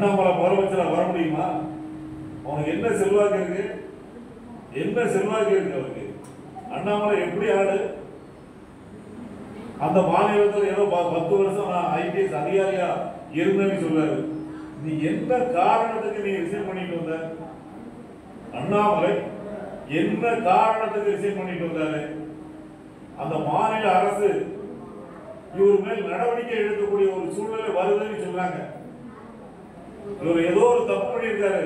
அண்ணாமலை முதலமைச்சரா வர முடியுமா அவனுக்கு என்ன செல்வாக்கு இருக்கு என்ன செல்வாக்கு இருக்கு அவருக்கு அண்ணாமலை எப்படி ஆளு அந்த மாநிலத்தில் ஏதோ ப- பத்து வருஷம் நான் ஐபிஎஸ் அதிகாரியா இருந்தேன்னு சொல்லாரு நீ எந்த காரணத்துக்கு நீ ரிசைன் பண்ணிட்டு வந்த அண்ணாமலை என்ன காரணத்துக்கு ரிசைன் பண்ணிட்டு வந்தாரு அந்த மாநில அரசு இவர் மேல் நடவடிக்கை எடுக்கக்கூடிய ஒரு சூழ்நிலை வருதுன்னு சொல்றாங்க இவர் ஏதோ ஒரு தப்பு பண்ணியிருக்காரு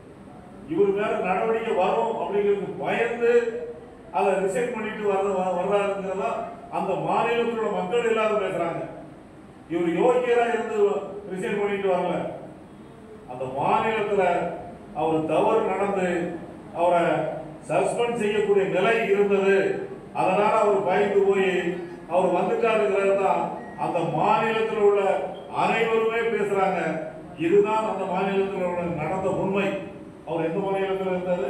இவர் மேல நடவடிக்கை வரும் அப்படிங்கிறது பயந்து அதை ரிசைன் பண்ணிட்டு வர்ற வர்றாருங்கிறதா அந்த மாநிலத்தில் உள்ள மக்கள் எல்லாரும் பேசுறாங்க இவர் யோகியரா இருந்து ரிசைன் பண்ணிட்டு வரல அந்த மாநிலத்துல அவர் தவறு நடந்து அவரை சஸ்பெண்ட் செய்யக்கூடிய நிலை இருந்தது அதனால அவர் பயந்து போய் அவர் வந்துட்டாருங்கிறது தான் அந்த மாநிலத்தில் உள்ள அனைவருமே பேசுறாங்க இதுதான் அந்த மாநிலத்தில் உள்ள நடந்த உண்மை அவர் எந்த மாநிலத்தில் இருந்தாரு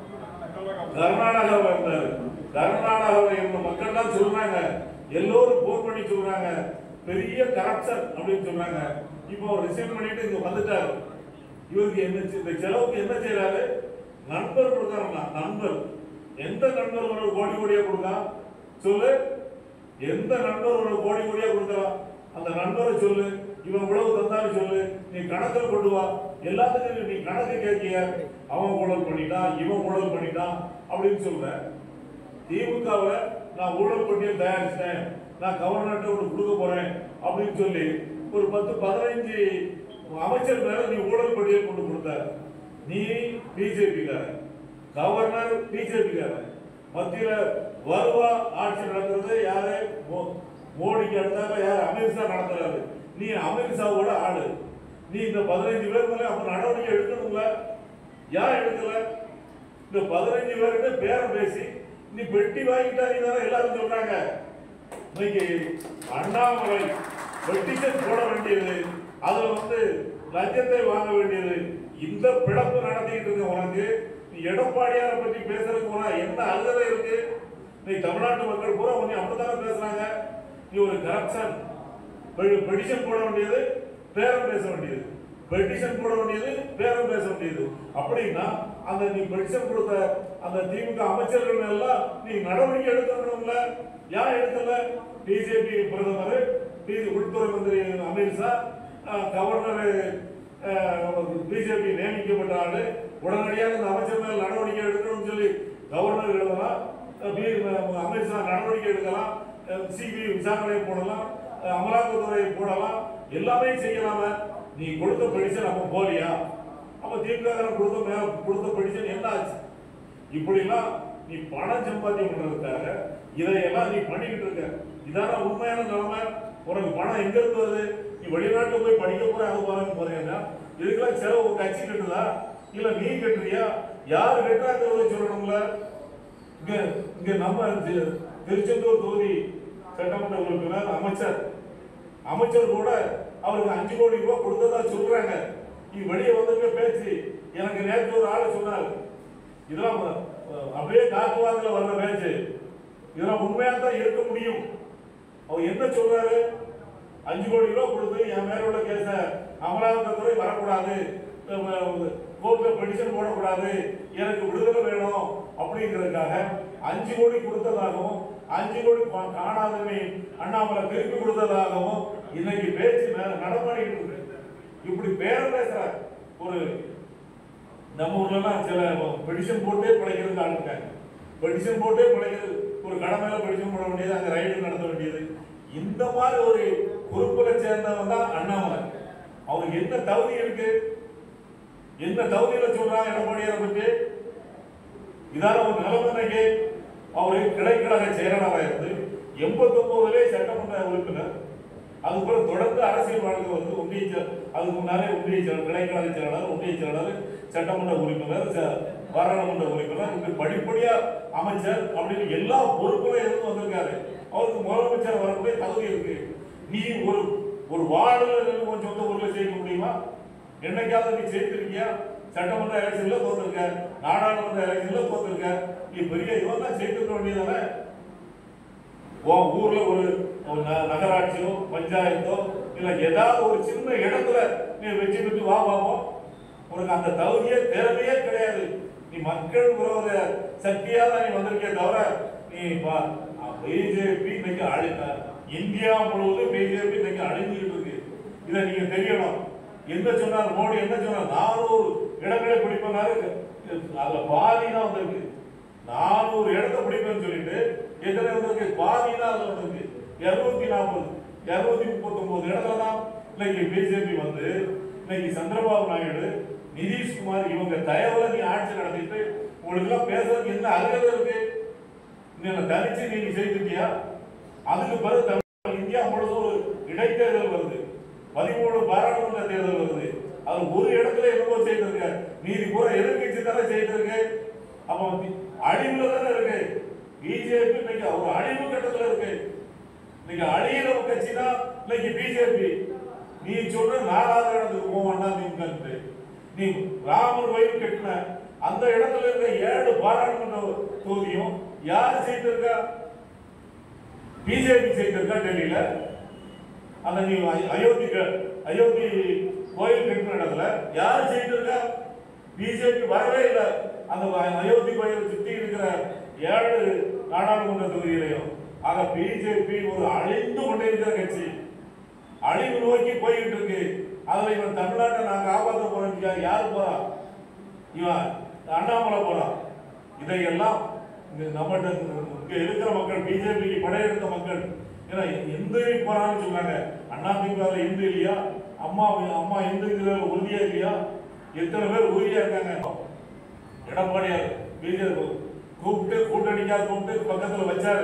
கர்நாடகாவில் இருந்தாரு கர்நாடகாவில் இருந்த மக்கள் தான் சொல்றாங்க எல்லோரும் போன் பண்ணி சொல்றாங்க பெரிய கரப்ஷன் அப்படின்னு சொல்றாங்க இப்போ அவர் ரிசைன் பண்ணிட்டு இங்க வந்துட்டாரு இவருக்கு என்ன செ- இந்த செலவுக்கு என்ன செய்யறாரு நண்பர் கொடுக்கறாங்களா நண்பர் எந்த நண்பர் ஒரு கோடி கோடியா கொடுக்கா சொல்லு எந்த நண்பர் ஒரு கோடி கோடியா கொடுக்கறான் அந்த நண்பரை சொல்லு இவன் இவ்வளவு தந்தாலும் சொல்லு நீ கணக்கில் கொண்டு வா எல்லாத்துக்கும் நீ கணக்கு கேட்கிய அவன் ஊழல் பண்ணிட்டான் இவன் ஊழல் பண்ணிட்டான் அப்படின்னு சொல்ற திமுகவை நான் ஊழல் பட்டியல் தயாரிச்சிட்டேன் நான் கவர்னர்கிட்ட ஒன்று கொடுக்க போறேன் அப்படின்னு சொல்லி ஒரு பத்து பதினைஞ்சு அமைச்சர் மேல நீ ஊழல் பட்டியல் கொண்டு கொடுத்த நீ பிஜேபிக்காரன் கவர்னர் பிஜேபிக்காரன் மத்தியில வருவா ஆட்சி நடத்துறது யாரு மோ- மோடிக்கு அடுத்தாக்க யாரு அமித்ஷா நடத்துறாரு நீ அமித்ஷாவோட ஆளு நீ இந்த பதினைஞ்சு பேர் மேல அப்ப நடவடிக்கை எடுக்கணும்ல யார் எடுக்கல இந்த பதினஞ்சு பேர்கிட்ட பேரம் பேசி நீ பெட்டி வாங்கிட்டாரு தானே எல்லாரும் சொல்றாங்க இன்னைக்கு அண்ணாமலை பெட்டிஷன் போட வேண்டியது அதுல வந்து லஞ்சத்தை வாங்க வேண்டியது இந்த பிழப்பு நடத்திட்டு இருக்க உனக்கு நீ எடப்பாடியாரை பத்தி பேசுறதுக்கு உனக்கு என்ன அருகதை இருக்கு நீ தமிழ்நாட்டு மக்கள் பூரா உன்னை அப்படித்தானே பேசுறாங்க நீ ஒரு கரப்ஷன் பெடிஷன் போட வேண்டியது பேரம் பேச வேண்டியது பெட்டிஷன் போட வேண்டியது பேரம் பேச வேண்டியது அப்படின்னா அந்த நீ பெட்டிஷன் கொடுத்த அந்த திமுக அமைச்சர்கள் எல்லாம் நீ நடவடிக்கை எடுக்கணும்ல யார் எடுக்கல பிஜேபி பிரதமர் டி- உள்துறை மந்திரி அமித்ஷா அஹ், கவர்னர் பிஜேபி நியமிக்கப்பட்ட ஆளு உடனடியாக இந்த அமைச்சர் மேல் நடவடிக்கை எடுக்கணும்னு சொல்லி கவர்னர் எழுதலாம் அஹ், பி- அமித்ஷா நடவடிக்கை எடுக்கலாம் சிபிஐ விசாரணை போடலாம் அஹ், அமலாக்கத்துறை போடலாம் எல்லாமே செய்யலாம நீ கொடுத்த பெடிஷன் அப்ப போலியா அப்ப திமுக கொடுத்த மேல கொடுத்த பெடிஷன் என்ன ஆச்சு இப்படிலாம் நீ பணம் சம்பாத்தியம் பண்றதுக்காக இதையெல்லாம் நீ பண்ணிக்கிட்டு இருக்க இதான உண்மையான நிலைமை உனக்கு பணம் எங்க இருந்து வருது நீ வெளிநாட்டுல போய் படிக்க போற அது போறேன்னு போறீங்கன்னா இதுக்கெல்லாம் செலவு உங்க கட்சி கட்டுதா இல்ல நீ கட்டுறியா யாரு கட்டுறாங்கிறத சொல்லணும்ல இங்க இங்க நம்ம தி- திருச்செந்தூர் தொகுதி சட்டமன்ற உறுப்பினர் அமைச்சர் அமைச்சர் கூட அவருக்கு அஞ்சு கோடி ரூபாய் கொடுத்ததா சொல்றாங்க நீ வெளியே வந்திருக்க பேச்சு எனக்கு நேற்று ஒரு ஆளு சொன்னார் இதெல்லாம் அஹ், அப்படியே காத்துவாங்கல வர்ற பேச்சு இதெல்லாம் உண்மையா தான் இருக்க முடியும் அவர் என்ன சொல்றாரு அஞ்சு கோடி ரூபாய் கொடுத்து என் மேல உள்ள கேஸ அமலாக்கத்துறை வரக்கூடாது கோர்ட்ல பெடிஷன் போடக்கூடாது எனக்கு விடுதலை வேணும் அப்படிங்கிறதுக்காக அஞ்சு கோடி கொடுத்ததாகவும் அஞ்சு கோடி பா- காணாதவை அண்ணாமலை திருப்பி கொடுத்ததாகவும் இன்னைக்கு பேச்சு ந- நடமாடிட்டு இருக்கு இப்படி பேரம் பேசுற ஒரு நம்ம ஊர்லலாம் சில பெடிஷன் போட்டே பிழைக்கிறது ஆள் இருக்காங்க பெடிஷன் போட்டே பிழைக்கிறது ஒரு கடை மேல பெடிஷன் போட வேண்டியது அங்க ரைடு நடத்த வேண்டியது இந்த மாதிரி ஒரு பொறுப்புல சேர்ந்தவன் தான் அண்ணாமலை அவருக்கு என்ன தகுதி இருக்கு என்ன தகுதியில சொல்றாங்க எடப்பாடியாரை பற்றி இதான ஒரு நிலைமை இன்னைக்கு அவரு கிளைக்கழக செயலாளராக இருந்து எண்பத்தி ஒன்பதுலே சட்டமன்ற உறுப்பினர் அதுபோல தொடர்ந்து அரசியல் வாழ்க்கை வந்து ஒன்றிய செ- அதுக்கு முன்னாலே ஒன்றிய செயலர் கிளைக்கழக செயலாளர் ஒன்றிய செயலாளர் சட்டமன்ற உறுப்பினர் ச- பாராளுமன்ற உறுப்பினர் இப்படி படிப்படியா அமைச்சர் அப்படின்னு எல்லா பொறுப்புகளும் இருந்து வந்திருக்காரு அவருக்கு முதலமைச்சர் வரக்கூடிய தகுதி இருக்கு நீ ஒரு ஒரு வார்டுல நின்னு உன் சொந்த ஊர்ல ஜெயிக்க முடியுமா என்னைக்காவது நீ ஜெயித்திருக்கியா சட்டமன்ற எலெக்ஷன்ல தோத்துருக்க நாடாளுமன்ற எலெக்ஷன்ல தோத்துருக்க நீ பெரிய இவன் தான் ஜெயித்துக்க வேண்டியதானே உன் ஊர்ல ஒரு ஒரு ந- நகராட்சியோ பஞ்சாயத்தோ இல்ல ஏதாவது ஒரு சின்ன இடத்துல நீ வெற்றி பெற்று வா பார்ப்போம் உனக்கு அந்த தகுதியே திறமையே கிடையாது நீ மக்கள் விரோத சக்தியா தான் நீ வந்திருக்கே தவிர நீ பிஜேபி இன்னைக்கு அழிக்க இந்தியா முழுவதும் பிஜேபி இன்னைக்கு அழிஞ்சுக்கிட்டு இருக்கு இதை நீங்க தெரியணும் என்ன சொன்னார் மோடி என்ன சொன்னார் நானூறு இடங்களை பிடிப்பனாரு அதுல பாதி தான் வந்திருக்கு நானூறு இடத்தை பிடிப்பேன்னு சொல்லிட்டு எத்தனை வந்திருக்கு பாதி தான் அதுல வந்திருக்கு இருநூத்தி நாற்பது இருநூத்தி முப்பத்தொன்பது இடத்துல தான் இன்னைக்கு பிஜேபி வந்து இன்னைக்கு சந்திரபாபு நாயுடு நிதிஷ்குமார் இவங்க தயவுல நீ ஆட்சி நடத்திட்டு உங்களுக்கு எல்லாம் பேசுறதுக்கு என்ன அருகதை இருக்கு நீங்க தனிச்சு நீங்க செய்திருக்கியா அதுக்கு பிறகு தமிழ் இந்தியா முழுவதும் ஒரு இடைத்தேர்தல் வருது பதிமூணு பாராளுமன்ற தேர்தல் வருது அது ஒரு இடத்துல என்னமோ செய்திருக்க நீதி பூரா எதிர்கட்சி தானே செய்திருக்கு அப்ப அழிவுல தானே இருக்கு பிஜேபி இன்னைக்கு ஒரு அழிவு கட்டத்துல இருக்கு இன்னைக்கு அழியிற கட்சி தான் இன்னைக்கு பிஜேபி நீ சொல்ற நாலாவது இடத்துக்கு போவான்னா நீங்க நீ ராமர் கோயில் கட்டின அந்த இடத்துல இருக்க ஏழு பாராளுமன்ற தொகுதியும் யார் செய்திருக்கா பிஜேபி செய்திருக்கா டெல்லியில அந்த நீ அய- அயோத்தி க- அயோத்தி கோயில் கட்டின இடத்துல யார் செய்திருக்கா பிஜேபி வரவே இல்லை அந்த அ- அயோத்தி கோயிலை சுத்தி இருக்கிற ஏழு நாடாளுமன்ற தொகுதியிலையும் ஆக பிஜேபி ஒரு அழிந்து கொண்டே இருக்கிற கட்சி அழிவு நோக்கி போய்கிட்டு இருக்கு அதுல இவன் தமிழ்நாட்டை நான் காப்பாற்ற போறேன் யார் போறா இவன் அண்ணாமலை போறான் இதையெல்லாம் இங்க நம்மகிட்ட இங்க இருக்கிற மக்கள் பிஜேபிக்கு படையெடுத்த மக்கள் ஏன்னா இந்து போறான்னு சொன்னாங்க அண்ணா திமுக இந்து இல்லையா அம்மா அம்மா இந்துங்கிற உறுதியா இல்லையா எத்தனை பேர் உறுதியா இருக்காங்க எடப்பாடியார் பிஜேபி கூப்பிட்டு கூட்டணிக்காக கூப்பிட்டு பக்கத்துல வச்சாரு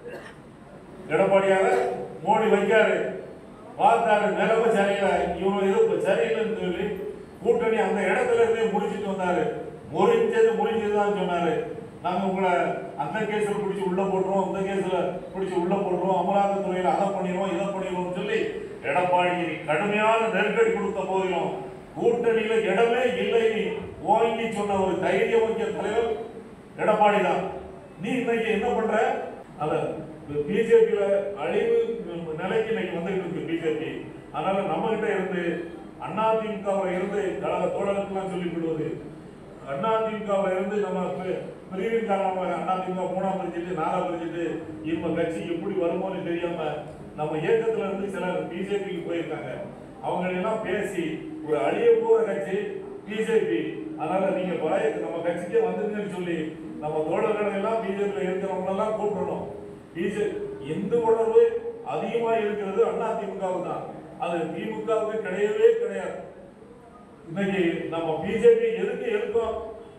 எடப்பாடியார மோடி வைக்காரு பார்த்தாரு நிலவு சரியில்லை இவங்க இது சரியில்லைன்னு சொல்லி கூட்டணி அந்த இடத்துல இருந்தே முடிச்சிட்டு வந்தாரு முறிஞ்சது முறிஞ்சதுதான் சொன்னாரு நாங்க உங்களை அந்த கேஸ்ல பிடிச்சி உள்ள போட்டுருவோம் இந்த கேஸ்ல பிடிச்சி உள்ள போட்டுருவோம் அமலாக்கத்துறையில அதை பண்ணிடுவோம் இதை பண்ணிடுவோம் சொல்லி எடப்பாடி கடுமையான நெருக்கடி கொடுத்த போதிலும் கூட்டணியில இடமே இல்லை ஓங்கி சொன்ன ஒரு தைரியமிக்க தலைவர் எடப்பாடி தான் நீ இன்னைக்கு என்ன பண்ற அத பிஜேபியில அழிவு நிலைக்கு இன்னைக்கு வந்துட்டு இருக்கு பிஜேபி அதனால நம்ம கிட்ட இருந்து அதிமுகவில் இருந்து கழக தோழர்களுக்கெல்லாம் சொல்லிக் விடுவது அதிமுகவில் இருந்து நம்ம பி- பிரிவின் காரணமாக அதிமுக மூணாம் பிரிச்சுட்டு நாலாம் பிரிச்சுட்டு இவங்க கட்சி எப்படி வருமோன்னு தெரியாம நம்ம இயக்கத்துல இருந்து சிலர் பிஜேபிக்கு போயிருக்காங்க அவங்க எல்லாம் பேசி ஒரு அழிய போற கட்சி பிஜேபி அதனால நீங்க பழைய நம்ம கட்சிக்கே வந்துருங்கன்னு சொல்லி நம்ம தோழர்கள் எல்லாம் பிஜேபியில் இருக்கிறவங்க எல்லாம் கூப்பிடணும் பிஜேபி இந்து உணர்வு அதிகமா இருக்கிறது அண்ணா திமுகவுக்கு தான் அது திமுகவுக்கு கிடையவே கிடையாது இன்னைக்கு நம்ம பிஜேபி எதுக்கு இருக்கோம்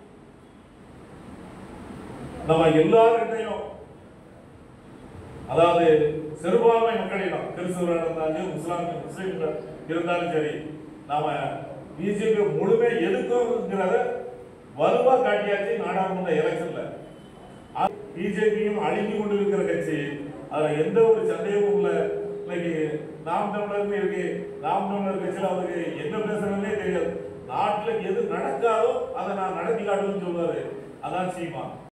நம்ம எல்லார்கிட்டையும் அதாவது சிறுபான்மை மக்களிடம் கிறிஸ்துவராக இருந்தாலும் முஸ்லாம் முஸ்லீம்கள் இருந்தாலும் சரி நாம பிஜேபி முழுமை எதுக்குங்கிறத வலுவா காட்டியாச்சு நாடாளுமன்ற எலெக்ஷன்ல பிஜேபியும் அழிஞ்சு கொண்டு இருக்கிற கட்சி அதுல எந்த ஒரு சந்தேகமும் இல்ல இன்னைக்கு நாம் தமிழர்னு இருக்கு நாம் தமிழர் கட்சியில அவருக்கு என்ன பேசுறதுன்னே தெரியாது நாட்டுல எது நடக்காதோ அதை நான் நடத்தி காட்டுவேன்னு சொல்லுவாரு அதான் சீமா